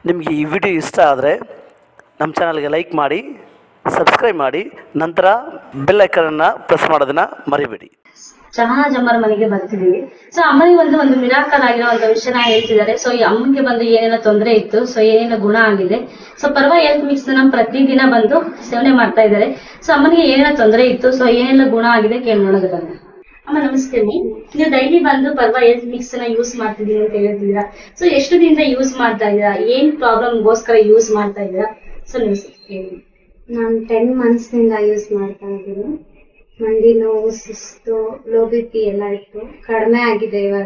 ನಿಮಗೆ ಈ ವಿಡಿಯೋ ಇಷ್ಟ ಆದರೆ ನಮ್ಮ ಚಾನಲ್ಗೆ ಲೈಕ್ ಮಾಡಿ ಸಬ್ಸ್ಕ್ರೈಬ್ ಮಾಡಿ ನಂತರ ಬೆಲ್ ಐಕನನ್ನು ಪ್ರೆಸ್ ಮಾಡೋದನ್ನು ಮರಿಬೇಡಿ ಶಹನಾಜ್ ಅಮ್ಮರ ಮನೆಗೆ ಬರ್ತಿದೀವಿ ಸೊ ಅಮ್ಮನಿಗೆ ಒಂದು ಒಂದು ಮಿರಾಕಲ್ ಆಗಿರೋ ಒಂದು ವಿಷಯನ ಹೇಳ್ತಿದ್ದಾರೆ ಸೊ ಈ ಅಮ್ಮನಿಗೆ ಬಂದು ಏನೇನೋ ತೊಂದರೆ ಇತ್ತು ಸೊ ಏನೇನೋ ಗುಣ ಆಗಿದೆ ಸೊ ಪರ್ವ ಹೆಲ್ತ್ ಮಿಕ್ಸ್ ನ ಪ್ರತಿದಿನ ಬಂದು ಸೇವನೆ ಮಾಡ್ತಾ ಇದ್ದಾರೆ ಸೊ ಅಮ್ಮನಿಗೆ ಏನೇನೋ ತೊಂದರೆ ಇತ್ತು ಸೊ ಏನೆಲ್ಲ ಗುಣ ಆಗಿದೆ ಕೇಳೋಣದ ಬನ್ನಿ ಅಮ್ಮ ನಮಸ್ತೆ ಅಮ್ಮಿ. ನೀವು ಡೈಲಿ ಬಂದು ಪರ್ವ ಹೆಲ್ತ್ ಮಿಕ್ಸ್ ನ ಯೂಸ್ ಮಾಡ್ತಿದೀನಿ ಅಂತ ಹೇಳ್ತಿದ್ದೀರಾ ಸೊ ಎಷ್ಟು ದಿನದಿಂದ ಯೂಸ್ ಮಾಡ್ತಾ ಇದ್ದೀರಾ ಏನ್ ಪ್ರಾಬ್ಲಮ್ಗೋಸ್ಕರ ಯೂಸ್ ಮಾಡ್ತಾ ಇದ್ದೀರಾ ಸೊ ನೀವು ಹೇಳಿ ನಾನು ಟೆನ್ ಮಂತ್ಸ್ನಿಂದ ಯೂಸ್ ಮಾಡ್ತಾ ಇದ್ದೀನಿ ಮಂಡಿ ನೋವು ಸುಸ್ತು ಲೋ ಬಿ ಪಿ ಎಲ್ಲ ಇತ್ತು ಕಡಿಮೆ ಆಗಿದೆ ಇವಾಗ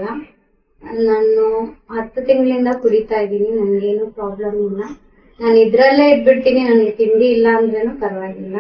ನಾನು ಹತ್ತು ತಿಂಗಳಿಂದ ಕುಡಿತಾ ಇದ್ದೀನಿ ನನಗೇನು ಪ್ರಾಬ್ಲಮ್ ಇಲ್ಲ ನಾನು ಇದ್ರಲ್ಲೇ ಇದ್ಬಿಡ್ತೀನಿ ನನಗೆ ತಿಂಡಿ ಇಲ್ಲ ಅಂದ್ರೇನು ಪರವಾಗಿಲ್ಲ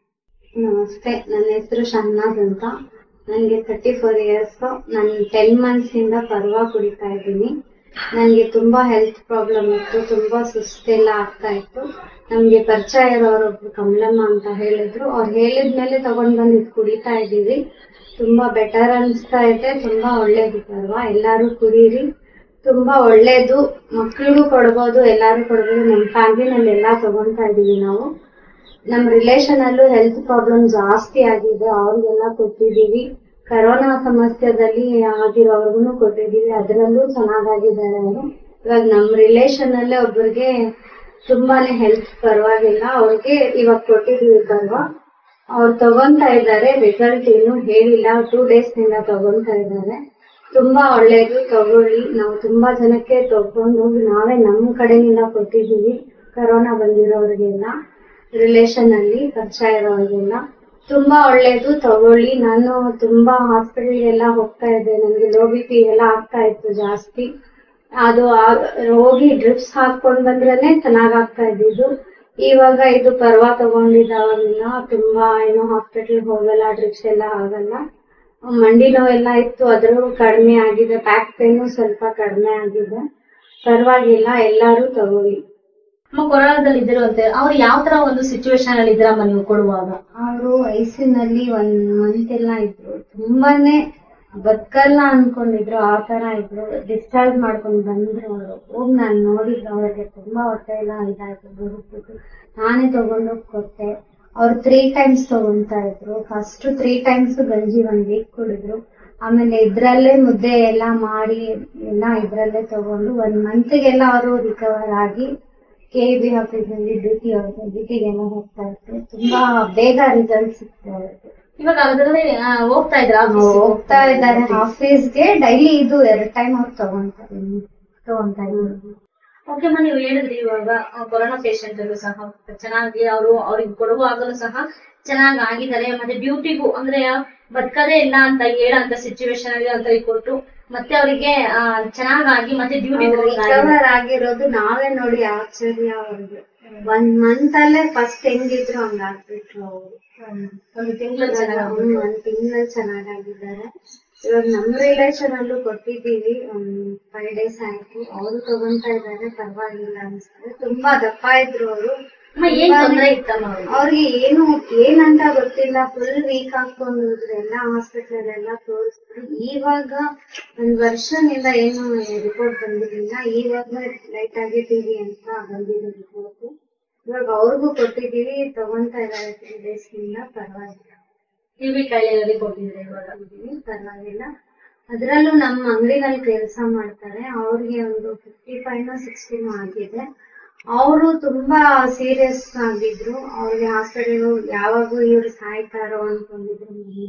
ನಮಸ್ತೆ ನನ್ನ ಹೆಸರು ಶಹನಾಜ್ ಅಂತ ನನಗೆ ತರ್ಟಿ ಫೋರ್ ಇಯರ್ಸ್ ನಾನು ಟೆನ್ ಮಂತ್ಸಿಂದ ಪರ್ವ ಕುಡಿತಾ ಇದ್ದೀನಿ ನನಗೆ ತುಂಬಾ ಹೆಲ್ತ್ ಪ್ರಾಬ್ಲಮ್ ಇತ್ತು ತುಂಬಾ ಸುಸ್ತೆಲ್ಲ ಆಗ್ತಾ ಇತ್ತು ನಮ್ಗೆ ಪರಿಚಯ ಇರೋರೊಬ್ರು ಕಮಲಮ್ಮ ಅಂತ ಹೇಳಿದ್ರು ಅವ್ರು ಹೇಳಿದ್ಮೇಲೆ ತಗೊಂಡ್ ಬಂದು ಇದ್ ಕುಡಿತಾ ಇದ್ದೀವಿ ತುಂಬಾ ಬೆಟರ್ ಅನ್ಸ್ತಾ ಇದೆ ತುಂಬಾ ಒಳ್ಳೇದು ಪರ್ವ ಎಲ್ಲಾರು ಕುಡೀರಿ ತುಂಬಾ ಒಳ್ಳೇದು ಮಕ್ಳಿಗೂ ಕೊಡ್ಬೋದು ಎಲ್ಲಾರು ಕೊಡ್ಬೋದು ನಮ್ಮ ಫ್ಯಾಮಿಲಿನಲ್ಲಿ ಎಲ್ಲಾ ತಗೊಂತಾ ಇದೀವಿ ನಾವು ನಮ್ ರಿಲೇಶನ್ ಅಲ್ಲೂ ಹೆಲ್ತ್ ಪ್ರಾಬ್ಲಮ್ ಜಾಸ್ತಿ ಆಗಿದೆ ಅವ್ರಿಗೆಲ್ಲ ಕೊಟ್ಟಿದೀವಿ ಕರೋನಾ ಸಮಸ್ಯೆದಲ್ಲಿ ಆಗಿರೋರ್ಗುನು ಕೊಟ್ಟಿದೀವಿ ಅದರಲ್ಲೂ ಚೆನ್ನಾಗಾಗಿದ್ದಾರೆ ಅವರು ಇವಾಗ ನಮ್ ರಿಲೇಶನ್ ಅಲ್ಲೇ ಒಬ್ಬರಿಗೆ ತುಂಬಾನೇ ಹೆಲ್ತ್ ಪರವಾಗಿಲ್ಲ ಅವ್ರಿಗೆ ಇವಾಗ ಕೊಟ್ಟಿದೀವಿ ಪರ್ವ ಅವ್ರು ತಗೊಂತಾ ಇದ್ದಾರೆ ರಿಸಲ್ಟ್ ಏನು ಹೇಳಿಲ್ಲ ಟೂ ಡೇಸ್ ನಿಂದ ತಗೊಂತಾ ಇದ್ದಾರೆ ತುಂಬಾ ಒಳ್ಳೇದು ತಗೊಳ್ಳಿ ನಾವು ತುಂಬಾ ಜನಕ್ಕೆ ತಗೊಂಡು ನಾವೇ ನಮ್ಮ ಕಡೆಯಿಂದ ಕೊಟ್ಟಿದೀವಿ ಕರೋನಾ ಬಂದಿರೋರಿಗೆಲ್ಲ ರಿಲೇಶನ್ ಅಲ್ಲಿ ಪರಿಚಯ ಇರೋರಿಗೆಲ್ಲ ತುಂಬಾ ಒಳ್ಳೇದು ತಗೊಳ್ಳಿ ನಾನು ತುಂಬಾ ಹಾಸ್ಪಿಟಲ್ ಎಲ್ಲ ಹೋಗ್ತಾ ಇದ್ದೆ ನನಗೆ ಲೋ ಬಿ ಪಿ ಎಲ್ಲ ಆಗ್ತಾ ಇತ್ತು ಜಾಸ್ತಿ ಅದು ಆ- ಹೋಗಿ ಡ್ರಿಪ್ಸ್ ಹಾಕೊಂಡ್ ಬಂದ್ರೇನೆ ಚೆನ್ನಾಗ್ ಆಗ್ತಾ ಇದ್ದಿದ್ದು ಇವಾಗ ಇದು ಪರ್ವ ತಗೊಂಡಿದ್ದಾವಾಗಿನ ತುಂಬಾ ಏನು ಹಾಸ್ಪಿಟಲ್ ಹೋಗಲ್ಲ ಡ್ರಿಪ್ಸ್ ಎಲ್ಲ ಆಗಲ್ಲ ಮಂಡಿ ನೋವೆಲ್ಲ ಇತ್ತು ಅದ್ರೂ ಕಡಿಮೆ ಆಗಿದೆ ಬ್ಯಾಕ್ ಪೇನು ಸ್ವಲ್ಪ ಕಡಿಮೆ ಆಗಿದೆ ಪರವಾಗಿಲ್ಲ ಎಲ್ಲಾರು ತಗೊಳ್ಳಿ ಅಮ್ಮ ಕೊರೋನಾದಲ್ಲಿ ಇದ್ದಿರುವಂತೆ ಅವ್ರು ಯಾವ ತರ ಒಂದು ಸಿಚುವೇಶನ್ ಅಲ್ಲಿ ಇದ್ರಮ್ಮ ನೀವು ಕೊಡುವಾಗ ಅವರು ವಯಸ್ಸಿನಲ್ಲಿ ಒಂದ್ ಮಂತ್ ಎಲ್ಲ ಇದ್ರು ತುಂಬಾನೇ ಬದುಕಲ್ಲ ಅನ್ಕೊಂಡಿದ್ರು ಆ ತರ ಇದ್ರು ಡಿಸ್ಚಾರ್ಜ್ ಮಾಡ್ಕೊಂಡ್ ಬಂದ್ರು ಅವರು ಹೋಗ್ ನಾನ್ ನೋಡಿದ್ರು ಅವ್ರಿಗೆ ತುಂಬಾ ಹೊಟ್ಟೆ ಎಲ್ಲ ಇದಾಯ್ತು ಬರುತ್ತಿತ್ತು ನಾನೇ ತಗೊಂಡೋಗ್ ಕೊಟ್ಟೆ ಅವ್ರು ತ್ರೀ ಟೈಮ್ಸ್ ತಗೊಂತಾ ಇದ್ರು ಫಸ್ಟ್ ತ್ರೀ ಟೈಮ್ಸ್ ಗಂಜಿ ಒಂದ್ ವೀಕ್ ಕುಡಿದ್ರು ಆಮೇಲೆ ಇದ್ರಲ್ಲೇ ಮುದ್ದೆ ಎಲ್ಲ ಮಾಡಿ ಎಲ್ಲ ಇದ್ರಲ್ಲೇ ತಗೊಂಡು ಒಂದ್ ಮಂತ್ಗೆಲ್ಲ ಅವರು ರಿಕವರ್ ಆಗಿ ಕೆ ಬಿ ಆಫೀಸಲ್ಲಿ ಡ್ಯೂಟಿ ಅವ್ರಿಗೆ ಡ್ಯೂಟಿಗೆಲ್ಲ ಹೋಗ್ತಾ ಇತ್ತು ತುಂಬಾ ಬೇಗ ರಿಸಲ್ಟ್ ಸಿಗ್ತಾ ಇತ್ತು ಇವಾಗ ಅದರಲ್ಲಿ ಆ, ಹೋಗ್ತಾ ಇದ್ರ ಹೋಗ್ತಾ ಇದ್ದಾರೆ ಆಫೀಸ್ಗೆ ಡೈಲಿ ಇದು ಎರಡ್ ಟೈಮ್ ಅವ್ರು ತಗೊಂತಾರೆ ತಗೊಂತಾ ಇದ್ದಾರೆ ಓಕೆ ಅಮ್ಮ ನೀವು ಹೇಳಿದ್ರಿ ಇವಾಗ ಆ, ಕೊರೋನಾ ಪೇಷಂಟ್ ಅಲ್ಲೂ ಸಹ ಚೆನ್ನಾಗಿ ಅವರು ಅವ್ರಿಗೆ ಕೊಡುವಾಗಲೂ ಸಹ ಚೆನ್ನಾಗಿ ಆಗಿದ್ದಾರೆ ಮತ್ತೆ ಡ್ಯೂಟಿಗೂ ಅಂದ್ರೆ ಬದುಕದೇ ಇಲ್ಲ ಅಂತ ಹೇಳಂತ ಸಿಚುವೇಶನ್ ಅಲ್ಲಿ ಅಂತ ಕೊಟ್ಟು ಮತ್ತೆ ಅವರಿಗೆ ಚೆನ್ನಾಗಾಗಿ ಮತ್ತೆ ಡ್ಯೂಟಿ ರಿಕವರ್ ಆಗಿರೋದು ನಾವೇ ನೋಡಿ ಆಶ್ಚರ್ಯ ಅವ್ರಿಗೆ ಒಂದ್ ಮಂತ್ ಅಲ್ಲೇ ಫಸ್ಟ್ ಹೆಂಗಿದ್ರು ಹಂಗಾಗ್ಬಿಟ್ರು ಅವ್ರು ಒಂದು ತಿಂಗಳು ಚೆನ್ನಾಗಿ ಹ್ಮ್, ಒಂದ್ ತಿಂಗಳಲ್ಲಿ ಚೆನ್ನಾಗಾಗಿದ್ದಾರೆ ಇವಾಗ ನಮ್ ರಿಲೇಶನ್ ಅಲ್ಲೂ ಕೊಟ್ಟಿದ್ದೀವಿ ಒಂದ್ ಫೈವ್ ಡೇಸ್ ಆಯ್ತು ಅವರು ತಗೊಂತಾ ಇದ್ದಾರೆ ಪರವಾಗಿಲ್ಲ ಅನ್ಸುತ್ತೆ ತುಂಬಾ ದಪ್ಪ ಇದ್ರು ಅವರು ಅಮ್ಮ ಏನ್ ತೊಂದ್ರೆ ಇತ್ತಮ್ಮ ಅವ್ರಿಗೆ ಅವ್ರಿಗೆ ಏನು ಏನಂತ ಗೊತ್ತಿಲ್ಲ ಫುಲ್ ವೀಕ್ ಆಗ್ಕೊಂಡಿದ್ರು ಎಲ್ಲ ಹಾಸ್ಪಿಟಲ್ ಎಲ್ಲ ತೋರಿಸಿದ್ರು ಇವಾಗ ಒಂದ್ ವರ್ಷನಿಂದ ಏನು ರಿಪೋರ್ಟ್ ಬಂದಿರಲಿಲ್ಲ ಇವಾಗ ಲೈಟ್ ಆಗಿದ್ದೀವಿ ಅಂತ ಬಂದಿದೆ ರಿಪೋರ್ಟ್ ಇವಾಗ ಅವ್ರಿಗೂ ಕೊಟ್ಟಿದೀವಿ ತಗೊಂತಾ ಇದ್ದಾರೆ ತ್ರೀ ಡೇಸ್ ನಿಂದ ಪರವಾಗಿಲ್ಲ ಟಿವಿ ಕಾಯಿಲೆಯಲ್ಲಿ ಕೊಟ್ಟಿದ್ರೆ ಇವಾಗ ಕೊಟ್ಟಿದೀವಿ, ಪರವಾಗಿಲ್ಲ ಅದ್ರಲ್ಲೂ ನಮ್ಮ ಅಂಗಡಿನಲ್ಲಿ ಕೆಲಸ ಮಾಡ್ತಾರೆ ಅವ್ರಿಗೆ ಒಂದು ಫಿಫ್ಟಿ ಫೈವ್ ಸಿಕ್ಸ್ಟಿನೂ ಆಗಿದೆ ಅವರು ತುಂಬಾ ಸೀರಿಯಸ್ ಆಗಿದ್ರು ಅವ್ರಿಗೆ ಹಾಸ್ಪಿಟಲ್ ಯಾವಾಗೂ ಇವ್ರು ಸಾಯ್ತಾರೋ ಅನ್ಕೊಂಡಿದ್ರು ಮನೇಲಿ.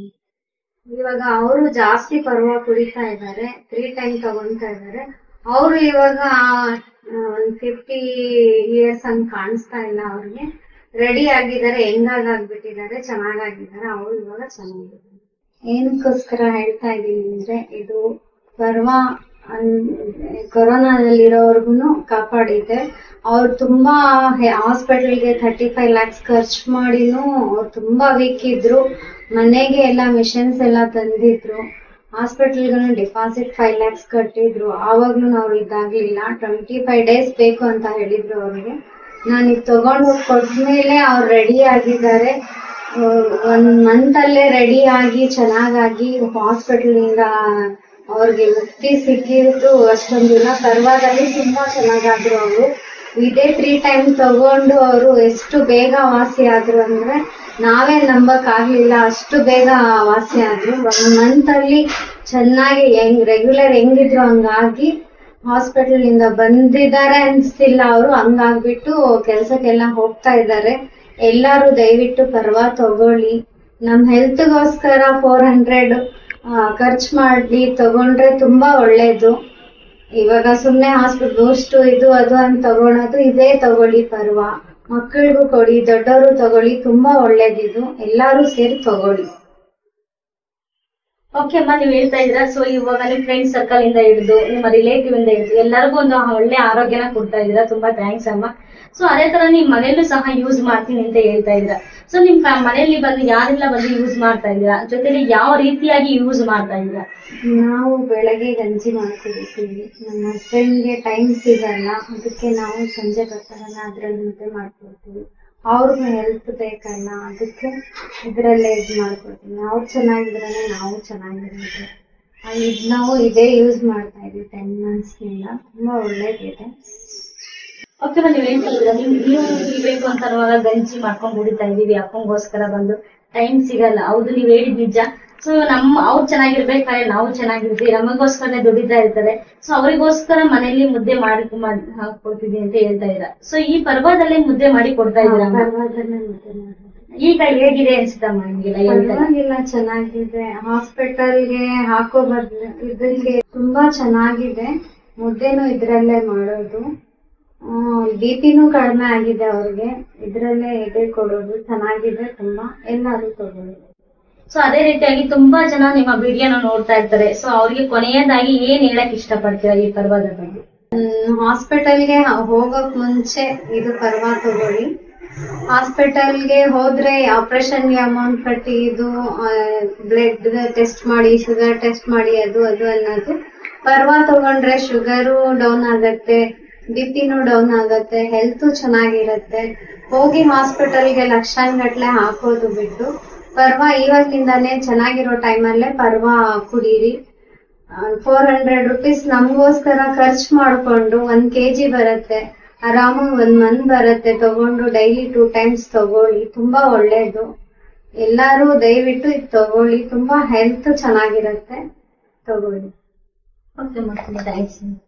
ಇವಾಗ ಅವರು ಜಾಸ್ತಿ ಪರ್ವ ಕುಡಿತಾ ಇದ್ದಾರೆ ತ್ರೀ ಟೈಮ್ ತಗೊಂತಾ ಇದ್ದಾರೆ ಅವರು ಇವಾಗ ಒಂದ್ ಫಿಫ್ಟಿ ಇಯರ್ಸ್ ಹಂಗ್ ಕಾಣಿಸ್ತಾ ಇಲ್ಲ ಅವ್ರಿಗೆ ರೆಡಿ ಆಗಿದ್ದಾರೆ ಹೆಂಗಾಗ್ ಆಗ್ಬಿಟ್ಟಿದ್ದಾರೆ ಚೆನ್ನಾಗಾಗಿದ್ದಾರೆ ಅವ್ರು ಇವಾಗ ಚೆನ್ನಾಗಿದ್ದಾರೆ ಏನಕ್ಕೋಸ್ಕರ ಹೇಳ್ತಾ ಇದ್ದೀನಿ ಅಂದ್ರೆ ಇದು ಪರ್ವ ಕೊರೋನಾದಲ್ಲಿರೋರ್ಗುನು ಕಾಪಾಡಿದೆ ಅವ್ರು ತುಂಬಾ ಹಾಸ್ಪಿಟಲ್ಗೆ ಥರ್ಟಿ ಫೈವ್ ಲ್ಯಾಕ್ಸ್ ಖರ್ಚು ಮಾಡಿನೂ ಅವ್ರು ತುಂಬಾ ವೀಕ್ ಇದ್ರು ಮನೆಗೆ ಎಲ್ಲ ಮಿಷನ್ಸ್ ಎಲ್ಲ ತಂದಿದ್ರು ಹಾಸ್ಪಿಟಲ್ಗೂ ಡಿಪಾಸಿಟ್ ಫೈವ್ ಲ್ಯಾಕ್ಸ್ ಕಟ್ಟಿದ್ರು ಆವಾಗ್ಲೂ ಅವ್ರು ಇದಾಗ್ಲಿಲ್ಲ ಟ್ವೆಂಟಿ ಫೈವ್ ಡೇಸ್ ಬೇಕು ಅಂತ ಹೇಳಿದ್ರು ಅವ್ರಿಗೆ ನಾನು ಈಗ ತಗೊಂಡು ಹೋಗಿ ಕೊಟ್ಮೇಲೆ ಅವ್ರು ರೆಡಿ ಆಗಿದ್ದಾರೆ ಒಂದ್ ಮಂತ್ ಅಲ್ಲೇ ರೆಡಿ ಆಗಿ ಚೆನ್ನಾಗಾಗಿ ಹಾಸ್ಪಿಟಲ್ ಇಂದ ಅವ್ರಿಗೆ ಮುಕ್ತಿ ಸಿಕ್ಕಿದ್ದು ಅಷ್ಟೊಂದ್ ದಿನ ಪರ್ವಾದಲ್ಲಿ ತುಂಬಾ ಚೆನ್ನಾಗಾದ್ರು ಅವರು ಇದೇ ತ್ರೀ ಟೈಮ್ ತಗೊಂಡು ಅವರು ಎಷ್ಟು ಬೇಗ ವಾಸಿ ಆದ್ರು ಅಂದ್ರೆ ನಾವೇ ನಂಬಕ್ ಆಗ್ಲಿಲ್ಲ ಅಷ್ಟು ಬೇಗ ವಾಸಿ ಆದ್ರು ಒನ್ ಮಂತ್ ಅಲ್ಲಿ ಚೆನ್ನಾಗಿ ಹೆಂಗ್ ರೆಗ್ಯುಲರ್ ಹೆಂಗಿದ್ರು ಹಂಗಾಗಿ ಹಾಸ್ಪಿಟಲ್ ಇಂದ ಬಂದಿದ್ದಾರೆ ಅನ್ಸ್ತಿಲ್ಲ ಅವರು ಹಂಗಾಗ್ಬಿಟ್ಟು ಕೆಲ್ಸಕ್ಕೆಲ್ಲ ಹೋಗ್ತಾ ಇದ್ದಾರೆ ಎಲ್ಲಾರು ದಯವಿಟ್ಟು ಪರ್ವ ತಗೊಳ್ಳಿ ನಮ್ ಹೆಲ್ತ್ಗೋಸ್ಕರ ಫೋರ್ ಹಂಡ್ರೆಡ್ ಖರ್ಚು ಮಾಡಿ ತಗೊಂಡ್ರೆ ತುಂಬಾ ಒಳ್ಳೇದು ಇವಾಗ ಸುಮ್ನೆ ಹಾಸ್ಪಿಟಲ್ ಬೂಸ್ಟ್ ಇದು ಅದು ಅಂತ ತಗೊಳೋದು ಇದೇ ತಗೊಳ್ಳಿ ಪರ್ವ ಮಕ್ಕಳಿಗೂ ಕೊಡಿ ದೊಡ್ಡವರು ತಗೊಳ್ಳಿ ತುಂಬಾ ಒಳ್ಳೇದಿದು ಎಲ್ಲಾರು ಸೇರಿ ತಗೊಳ್ಳಿ ಓಕೆ ಅಮ್ಮ ನೀವು ಹೇಳ್ತಾ ಇದ್ದೀರಾ ಸೊ ಇವಾಗ ನಿಮ್ ಫ್ರೆಂಡ್ ಸರ್ಕಲ್ ಇಂದ ಹಿಡಿದು ನಿಮ್ಮ ರಿಲೇಟಿವ್ ಇಂದ ಹಿಡಿದು ಎಲ್ಲರಿಗೂ ಒಂದು ಒಳ್ಳೆ ಆರೋಗ್ಯನ ಕೊಡ್ತಾ ಇದ್ದೀರಾ ತುಂಬಾ ಥ್ಯಾಂಕ್ಸ್ ಅಮ್ಮ ಸೊ ಅದೇ ತರ ನಿಮ್ ಮನೇಲೂ ಸಹ ಯೂಸ್ ಮಾಡ್ತೀನಿ ಅಂತ ಹೇಳ್ತಾ ಇದ್ದೀರಾ ಸೊ ನಿಮ್ ಫ್ಯಾ- ಮನೆಯಲ್ಲಿ ಬಂದು ಯಾರೆಲ್ಲ ಬಂದು ಯೂಸ್ ಮಾಡ್ತಾ ಇದ್ದೀರಾ ಜೊತೆಲಿ ಯಾವ ರೀತಿಯಾಗಿ ಯೂಸ್ ಮಾಡ್ತಾ ಇದ್ದೀರಾ ನಾವು ಬೆಳಗ್ಗೆ ಗಂಜಿ ಮಾಡ್ಕೊಡ್ತೀವಿ ನಮ್ಮ ಹಸ್ಬೆಂಡ್ಗೆ ಟೈಮ್ ಸಿಗಲ್ಲ ಅದಕ್ಕೆ ನಾವು ಸಂಜೆ ಬರ್ತಾರಲ್ಲ ಅದ್ರಲ್ಲಿ ಮುದ್ದೆ ಮಾಡ್ಕೊಡ್ತೀವಿ ಅವ್ರಿಗೂ ಹೆಲ್ತ್ ಬೇಕಲ್ಲ ಅದಕ್ಕೆ ಇದರಲ್ಲೇ ಇದು ಮಾಡ್ಕೊಡ್ತೀವಿ ಅವ್ರು ಚೆನ್ನಾಗಿದ್ರೆ ನಾವು ಚೆನ್ನಾಗಿರೋದು ಆ, ಇದ್ ನಾವು ಇದೇ ಯೂಸ್ ಮಾಡ್ತಾ ಇದೀವಿ ಟೆನ್ ಮಂತ್ಸ್ನಿಂದ ತುಂಬಾ ಒಳ್ಳೇದಿದೆ ಓಕೆ ನೀವು ಹೇಳ್ತಾ ಇದ್ದೀರಾ ನೀವು ನೀವು ಕುಡಿಬೇಕು ಅಂತ ಅನ್ನುವಾಗ ಗಂಜಿ ಮಾಡ್ಕೊಂಡು ಕುಡಿತಾ ಇದೀವಿ ಅಪ್ಪಂಗೋಸ್ಕರ ಬಂದು ಟೈಮ್ ಸಿಗಲ್ಲ ಹೌದು ನೀವು ಹೇಳಿದ್ ನಿಜ ಸೊ ನಮ್ಮ ಅವ್ರು ಚೆನ್ನಾಗಿರ್ಬೇಕಾದ್ರೆ ನಾವು ಚೆನ್ನಾಗಿರ್ತೀವಿ ನಮಗೋಸ್ಕರನೇ ದುಡಿತಾ ಇರ್ತಾರೆ ಸೊ ಅವರಿಗೋಸ್ಕರ ಮನೆಯಲ್ಲಿ ಮುದ್ದೆ ಮಾಡಿ ಮಾಡ್- ಹಾಕ್ ಕೊಡ್ತಿದ್ದೀನಿ ಅಂತ ಹೇಳ್ತಾ ಇದ್ದೀರಾ ಸೊ ಈ ಪರ್ವದಲ್ಲೇ ಮುದ್ದೆ ಮಾಡಿ ಕೊಡ್ತಾ ಇದ್ದೀರಾ ಅಮ್ಮ? ಪರವಾಗಿಲ್ಲ ಮುದ್ದೆ ಮಾಡೋದು ಈಗ ಹೇಗಿದೆ ಅನ್ಸುತ್ತಮ್ಮ ನಿಮ್ಗೆಲ್ಲ ಹೇಳ್ತಾ ಪರವಾಗಿಲ್ಲ ಚೆನ್ನಾಗಿದೆ ಹಾಸ್ಪಿಟಲ್ಗೆ ಹಾಕೋ ಬದ್ಲು ಇದಕ್ಕೆ ತುಂಬಾ ಚೆನ್ನಾಗಿದೆ ಮುದ್ದೆನೂ ಇದ್ರಲ್ಲೇ ಮಾಡೋದು ಬಿ ಪಿನೂ ಕಡಿಮೆ ಆಗಿದೆ ಅವ್ರಿಗೆ ಇದ್ರಲ್ಲೇ ಎದೆ ಕೊಡೋದು ಚೆನ್ನಾಗಿದೆ ತುಂಬಾ ಎಲ್ಲರೂ ತಗೊಳ್ಳಿ ಸೊ ಅದೇ ರೀತಿಯಾಗಿ ತುಂಬಾ ಜನ ನಿಮ್ಮ ವಿಡಿಯೋನ ನೋಡ್ತಾ ಇರ್ತಾರೆ ಸೊ ಅವ್ರಿಗೆ ಕೊನೆಯದಾಗಿ ಏನ್ ಹೇಳಕ್ ಇಷ್ಟಪಡ್ತೀರಾ ಈ ಪರ್ವದ ಬಗ್ಗೆ ಹಾಸ್ಪಿಟಲ್ಗೆ ಹೋಗೋಕ್ ಮುಂಚೆ ಇದು ಪರ್ವ ತಗೊಳ್ಳಿ ಹಾಸ್ಪಿಟಲ್ಗೆ ಹೋದ್ರೆ ಆಪರೇಷನ್ಗೆ ಅಮೌಂಟ್ ಕಟ್ಟಿ ಇದು ಬ್ಲಡ್ ಟೆಸ್ಟ್ ಮಾಡಿ ಶುಗರ್ ಟೆಸ್ಟ್ ಮಾಡಿ ಅದು ಅದು ಅನ್ನೋದು ಪರ್ವ ತಗೊಂಡ್ರೆ ಶುಗರು ಡೌನ್ ಆಗತ್ತೆ ಬಿ ಪಿನೂ ಡೌನ್ ಆಗತ್ತೆ ಹೆಲ್ತ್ ಚೆನ್ನಾಗಿರತ್ತೆ ಹೋಗಿ ಹಾಸ್ಪಿಟಲ್ಗೆ ಲಕ್ಷಾನ್ಗಟ್ಲೆ ಹಾಕೋದು ಬಿಟ್ಟು ಪರ್ವ ಇವಾಗಿಂದಾನೇ ಚೆನ್ನಾಗಿರೋ ಟೈಮಲ್ಲೇ ಪರ್ವ ಕುಡೀರಿ ಫೋರ್ ಹಂಡ್ರೆಡ್ ರುಪೀಸ್ ನಮಗೋಸ್ಕರ ಖರ್ಚು ಮಾಡ್ಕೊಂಡು ಒಂದ್ ಕೆಜಿ ಬರುತ್ತೆ ಆರಾಮಾಗಿ ಒಂದ್ ಮಂತ್ ಬರುತ್ತೆ ತಗೊಂಡು ಡೈಲಿ ಟೂ ಟೈಮ್ಸ್ ತಗೊಳ್ಳಿ ತುಂಬಾ ಒಳ್ಳೇದು ಎಲ್ಲಾರು ದಯವಿಟ್ಟು ಇದು ತಗೊಳ್ಳಿ ತುಂಬಾ ಹೆಲ್ತ್ ಚೆನ್ನಾಗಿರುತ್ತೆ ತಗೊಳ್ಳಿ ಓಕೆ ಥ್ಯಾಂಕ್ಸ್